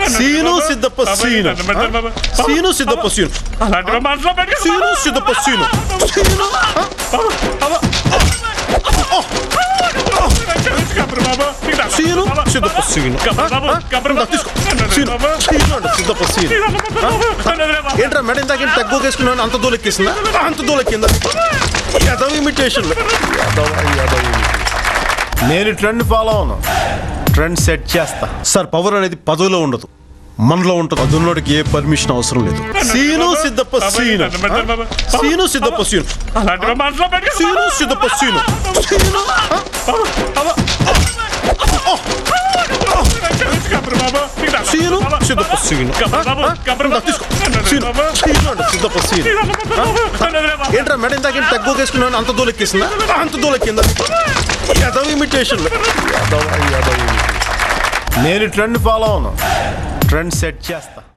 scene Siddhappa scene scene Siddhappa scene అలాంటివి మనసులో పెట్టుకో సీను సిద్ధప్ప సీను సీను కబురు బాబు సీను సిద్ధప్ప సీను బాబు కబురు ఇందా తీసుకో సీను సీను అంటే సిద్ధప్ప సీను ఏంట్రా మేడం ఇందాక ఏంటి తక్కువ వేసుకున్నాను అంత దూలెక్కేసిందా అంత దూలెక్కిందా యాదవ్ ఇమిటేషన్ నేను ట్రెండ్ ఫాలో అవును ట్రెండ్ సెట్ చేస్తా సార్ పవర్ అనేది పదవిలో ఉండదు మనలో ఉంటుంది పదున్నోడికి ఏ పర్మిషన్ అవసరం లేదు scene Siddhappa scene scene Siddhappa scene అలాంటివి మనసులో పెట్టుకో సీను సిద్ధప్ప సీను సీను కబురు బాబు సీను సిద్ధప్ప సీను బాబు కబురు ఇందా తీసుకో సీను సీను అంటే సిద్ధప్ప సీను ఏంట్రా మేడం ఇందాక ఏంటి తక్కువ వేసుకున్నాను అంత దూలెక్కేసిందా అంత దూలెక్కిందా యాదవ్ ఇమిటేషన్ నేను ట్రెండ్ ఫాలో అవును ట్రెండ్ సెట్ చేస్తా